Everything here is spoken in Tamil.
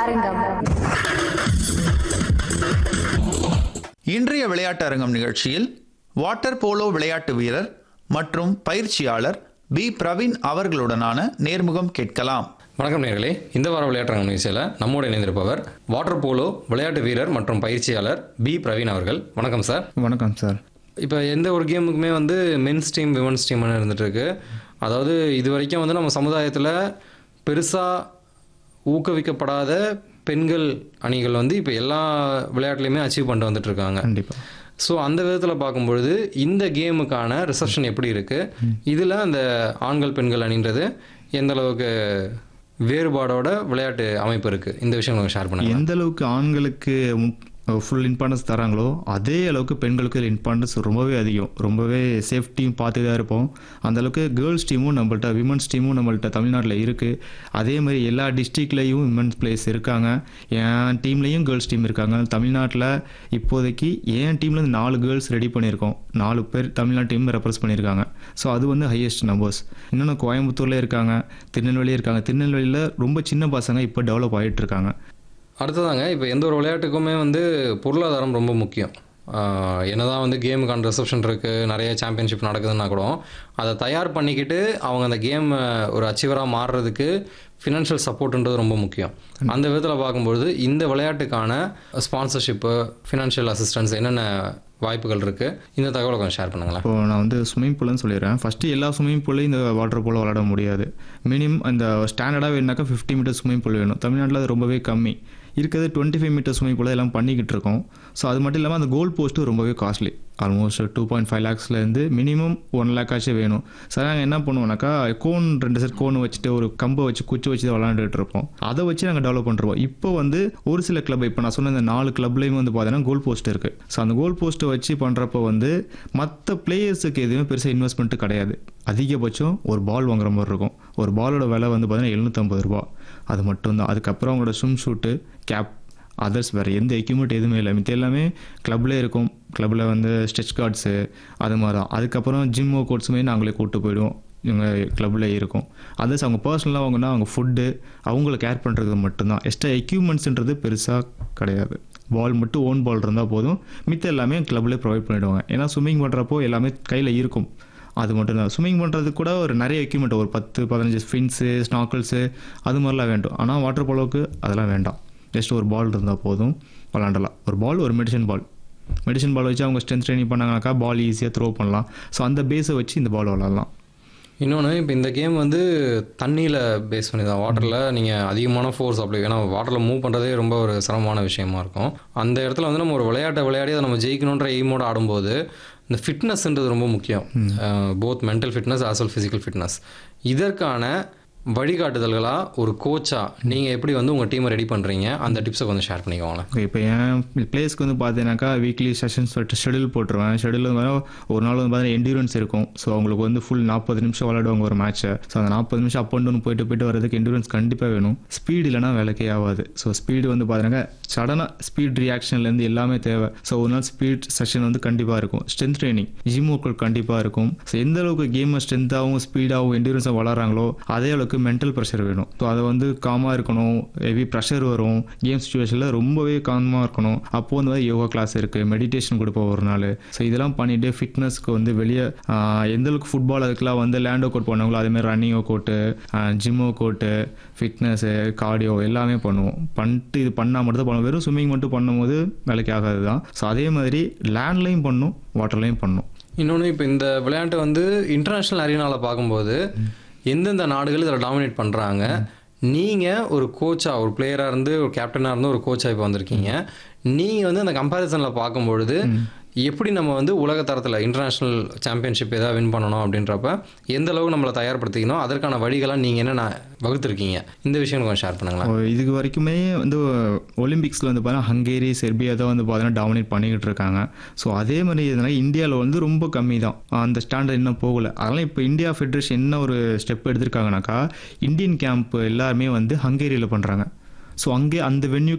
அரங்கம் இன்றைய விளையாட்டு அரங்கம் நிகழ்ச்சியில் வாட்டர் போலோ விளையாட்டு வீரர் மற்றும் பயிற்சியாளர் பி பிரவீன் அவர்களுடனான நேர்முகம் கேட்கலாம் வணக்கம் நேர்களே இந்த வார விளையாட்டு நிகழ்ச்சியில் நம்மோடு இணைந்திருப்பவர் வாட்டர் போலோ விளையாட்டு வீரர் மற்றும் பயிற்சியாளர் பி பிரவீன் அவர்கள் வணக்கம் சார் வணக்கம் சார் இப்போ எந்த ஒரு கேமுக்குமே வந்து மென்ஸ் டீம் விமன்ஸ் டீம்னு இருந்துட்டு இருக்கு அதாவது இது வரைக்கும் வந்து நம்ம சமுதாயத்தில் பெருசாக ஊக்குவிக்கப்படாத பெண்கள் அணிகள் வந்து இப்போ எல்லா விளையாட்டுலையுமே அச்சீவ் பண்ணிட்டு வந்துட்டு இருக்காங்க கண்டிப்பாக ஸோ அந்த விதத்தில் பார்க்கும்பொழுது இந்த கேமுக்கான ரிசப்ஷன் எப்படி இருக்குது இதில் அந்த ஆண்கள் பெண்கள் அணின்றது எந்த அளவுக்கு வேறுபாடோட விளையாட்டு அமைப்பு இருக்குது இந்த விஷயம் கொஞ்சம் ஷேர் பண்ணுங்க எந்த அளவுக்கு ஆண்களுக்கு ஃபுல் இம்பார்ட்டன்ஸ் தராங்களோ அதே அளவுக்கு பெண்களுக்கு இம்பார்ட்டன்ஸ் ரொம்பவே அதிகம் ரொம்பவே சேஃப்டியும் பார்த்து தான் இருப்போம் அந்த அளவுக்கு கேர்ள்ஸ் டீமும் நம்மள்ட்ட விமன்ஸ் டீமும் நம்மள்ட்ட தமிழ்நாட்டில் இருக்குது அதே மாதிரி எல்லா டிஸ்ட்ரிக்ட்லேயும் விமன்ஸ் பிளேயர்ஸ் இருக்காங்க என் டீம்லேயும் கேர்ள்ஸ் டீம் இருக்காங்க தமிழ்நாட்டில் இப்போதைக்கு என் டீம்லேருந்து நாலு கேர்ள்ஸ் ரெடி பண்ணியிருக்கோம் நாலு பேர் தமிழ்நாட்டு டீம் ரெப்ரஸ் பண்ணியிருக்காங்க ஸோ அது வந்து ஹையஸ்ட் நம்பர்ஸ் இன்னொன்று கோயம்புத்தூர்லேயே இருக்காங்க திருநெல்வேலி இருக்காங்க திருநெல்வேலியில் ரொம்ப சின்ன பசங்க இப்போ டெவலப் ஆகிட்டு இருக்காங்க அடுத்ததாங்க இப்போ எந்த ஒரு விளையாட்டுக்குமே வந்து பொருளாதாரம் ரொம்ப முக்கியம் ஆஹ் என்னதான் வந்து கேமுக்கான ரிசப்ஷன் இருக்குது நிறைய சாம்பியன்ஷிப் நடக்குதுன்னா கூட அதை தயார் பண்ணிக்கிட்டு அவங்க அந்த கேம் ஒரு அச்சீவராக மாறுறதுக்கு ஃபினான்ஷியல் சப்போர்ட்ன்றது ரொம்ப முக்கியம் அந்த விதத்தில் பார்க்கும்பொழுது இந்த விளையாட்டுக்கான ஸ்பான்சர்ஷிப்பு ஃபினான்ஷியல் அசிஸ்டன்ஸ் என்னென்ன வாய்ப்புகள் இருக்குது இந்த தகவலை கொஞ்சம் ஷேர் பண்ணுங்களேன் இப்போ நான் வந்து ஸ்விம்மிங் பூல்னு சொல்லிடுறேன் ஃபஸ்ட்டு எல்லா ஸ்விம்மிங் பூல்லையும் இந்த வாட்டர் பூல் விளாட முடியாது மினிமம் அந்த ஸ்டாண்டர்டாக வேணுனாக்கா ஃபிஃப்டி மீட்டர் ஸ்விம்மிங் பூல் வேணும் தமிழ்நாட்டில் அது ரொம்பவே கம்மி இருக்கிறது twenty five metre swimming pool எல்லாம் பண்ணிக்கிட்டு இருக்கோம் ஸோ அது மட்டும் இல்லாமல் அந்த கோல் போஸ்ட்டும் ரொம்பவே costly almost two point five லேக்ஸ்லேருந்து மினிமம் ஒன் லேக்காச்சும் வேணும் சார் நாங்கள் என்ன பண்ணுவோம்னாக்கா கோன் ரெண்டு செட் கோன் வச்சுட்டு ஒரு கம்பை வச்சு குச்சி வச்சு தான் விளாண்டுட்டு இருப்போம் அதை வச்சு நாங்கள் டெவலப் பண்ணுறோம் இப்போ வந்து ஒரு சில கிளப் இப்போ நான் சொன்ன இந்த நாலு கிளப்லேயும் வந்து பார்த்தீங்கன்னா கோல் போஸ்ட் இருக்குது ஸோ அந்த கோல் போஸ்ட்டை வச்சு பண்ணுறப்போ வந்து மற்ற பிளேயர்ஸுக்கு எதுவுமே பெருசாக இன்வெஸ்ட்மெண்ட்டு கிடையாது அதிகபட்சம் ஒரு பால் வாங்குற மாதிரி இருக்கும் ஒரு பாலோட விலை வந்து பார்த்தீங்கன்னா எழுநூற்றம்பது ரூபா அது மட்டும்தான் அதுக்கப்புறம் அவங்களோட ஸ்விம் ஷூட்டு கேப் அதர்ஸ் வேறு எந்த எக்யூப்மெண்ட் எதுவுமே இல்லை மித்த எல்லாமே கிளப்லேயே இருக்கும் கிளப்பில் வந்து ஸ்ட்ரெச் கார்ட்ஸு அது மாதிரி தான் அதுக்கப்புறம் ஜிம் ஒர்க் அவுட்ஸுமே நாங்களே கூப்பிட்டு போயிடுவோம் இவங்க கிளப்பில் இருக்கும் அதர்ஸ் அவங்க பர்சனலாக வாங்கினா அவங்க ஃபுட்டு அவங்கள கேர் பண்ணுறது மட்டும்தான் எக்ஸ்ட்ரா எக்யூப்மெண்ட்ஸுன்றது பெருசாக கிடையாது பால் மட்டும் ஓன் பால் இருந்தால் போதும் மித்த எல்லாமே கிளப்லேயே ப்ரொவைட் பண்ணிவிடுவாங்க ஏன்னா ஸ்விம்மிங் பண்ணுறப்போ எல்லாமே கையில் இருக்கும் அது மட்டும்தான் ஸ்விம்மிங் பண்ணுறதுக்கு கூட ஒரு நிறைய எக்யூப்மெண்ட் ஒரு பத்து பதினஞ்சு ஃபின்ஸு ஸ்னாக்கல்ஸு அது மாதிரிலாம் வேண்டும் ஆனால் வாட்டர் போலோவுக்கு அதெல்லாம் வேண்டாம் ஜஸ்ட் ஒரு பால் இருந்தால் போதும் விளாண்டலாம் ஒரு பால் ஒரு மெடிசன் பால் மெடிசன் பால் வச்சு அவங்க ஸ்ட்ரென்த் ட்ரைனிங் பண்ணாங்கனாக்கா பால் ஈஸியாக த்ரோ பண்ணலாம் ஸோ அந்த பேஸை வச்சு இந்த பால் விளாட்லாம் இன்னொன்று இப்போ இந்த கேம் வந்து தண்ணியில் பேஸ் பண்ணி தான் வாட்டரில் நீங்கள் அதிகமான ஃபோர்ஸ் அப்ளை ஏன்னா வாட்டரில் மூவ் பண்ணுறதே ரொம்ப ஒரு சிரமமான விஷயமா இருக்கும் அந்த இடத்துல வந்து நம்ம ஒரு விளையாட்டை விளையாடி அதை நம்ம ஜெயிக்கணுன்ற எய்மோட ஆடும்போது இந்த ஃபிட்னஸ்ன்றது ரொம்ப முக்கியம் both mental fitness as well physical fitness இதற்கான வழிகாட்டுதல்களாக ஒரு கோச்சா நீங்கள் எப்படி வந்து உங்கள் டீமை ரெடி பண்ணுறீங்க அந்த டிப்ஸை கொஞ்சம் ஷேர் பண்ணிக்கோங்களேன் ஓகே இப்போ என் பிளேஸ்க்கு வந்து பார்த்தீங்கன்னாக்கா வீக்லி செஷன்ஸ் ஷெடியூல் போட்டுருவேன் ஷெடியூல் வந்து ஒரு நாள் வந்து பார்த்தீங்கன்னா என்டூரன்ஸ் இருக்கும் ஸோ அவங்களுக்கு வந்து ஃபுல் நாற்பது நிமிஷம் விளையாடுவாங்க ஒரு மேட்ச்சை ஸோ அந்த நாற்பது நிமிஷம் அப் அண்ட் டவுன் போயிட்டு போயிட்டு வரதுக்கு என்டூரன்ஸ் கண்டிப்பாக வேணும் ஸ்பீடு இல்லைனா வேலைக்கே ஆகாது ஸோ ஸ்பீடு வந்து பார்த்தீங்கன்னா சடனாக ஸ்பீட் ரியாக்ஷன்லேருந்து எல்லாமே தேவை ஸோ ஒரு நாள் ஸ்பீட் செஷன் வந்து கண்டிப்பாக இருக்கும் ஸ்ட்ரென்த் ட்ரைனிங் ஜிம் ஒர்க் கண்டிப்பாக இருக்கும் ஸோ எந்த அளவுக்கு கேமை ஸ்ட்ரென்த்தாகவும் ஸ்பீடாகவும் என்டூரன்ஸாக வளராங்களோ அதே அளவுக்கு மென்டல் ப்ரெஷர் வேணும் ஸோ அதை வந்து காமாக இருக்கணும் ஹெவி ப்ரெஷர் வரும் கேம் சுச்சுவேஷனில் ரொம்பவே காமாக இருக்கணும் அப்போ வந்து யோகா கிளாஸ் இருக்குது மெடிடேஷன் கொடுப்போம் ஒரு நாள் ஸோ இதெல்லாம் பண்ணிவிட்டு ஃபிட்னஸ்க்கு வந்து வெளியே ஆஹ், எந்த அளவுக்கு ஃபுட்பால் அதுக்கெலாம் வந்து லேண்ட் ஒர்க் அவுட் பண்ணுவாங்களோ அதேமாதிரி running work out gym work out fitness cardio எல்லாமே பண்ணுவோம் பண்ணிட்டு இது பண்ணால் மட்டும் தான் பண்ணுவோம் வெறும் ஸ்விம்மிங் மட்டும் பண்ணும்போது வேலைக்கு ஆகாது தான் ஸோ அதே மாதிரி லேண்ட்லையும் பண்ணும் வாட்டர்லையும் பண்ணும் இன்னொன்று இப்போ இந்த விளையாட்டை வந்து இன்டர்நேஷ்னல் அரீனாவில் பார்க்கும்போது எந்தெந்த நாடுகள் இதில் டாமினேட் பண்ணுறாங்க நீங்கள் ஒரு கோச்சாக ஒரு பிளேயராக இருந்து ஒரு கேப்டனாக இருந்து ஒரு கோச்சாக இப்போ வந்திருக்கீங்க நீங்கள் வந்து அந்த கம்பேரிசனில் பார்க்கும்பொழுது எப்படி நம்ம வந்து உலக தரத்தில் இன்டர்நேஷ்னல் சாம்பியன்ஷிப் ஏதாவது வின் பண்ணணும் அப்படின்றப்ப எந்த அளவுக்கு நம்மளை தயார்படுத்திக்கணும் அதற்கான வழிகளாக நீங்கள் என்னென்ன வகுத்துருக்கீங்க இந்த விஷயம் கொஞ்சம் ஷேர் பண்ணுங்களேன் ஓ, இதுக்கு வரைக்குமே வந்து ஒலிம்பிக்ஸில் வந்து பார்த்தீங்கன்னா ஹங்கேரி செர்பியா தான் வந்து பார்த்தீங்கன்னா டாமினேட் பண்ணிக்கிட்டு இருக்காங்க ஸோ அதே மாதிரி இதனால் இந்தியாவில் வந்து ரொம்ப கம்மி தான் அந்த ஸ்டாண்டர்ட் இன்னும் போகலை அதனால் இப்போ இந்தியா ஃபெடரேஷன் என்ன ஒரு ஸ்டெப் எடுத்திருக்காங்கனாக்கா இந்தியன் கேம்ப் எல்லாருமே வந்து ஹங்கேரியில் பண்ணுறாங்க ஸோ அங்கே அந்த வென்யூ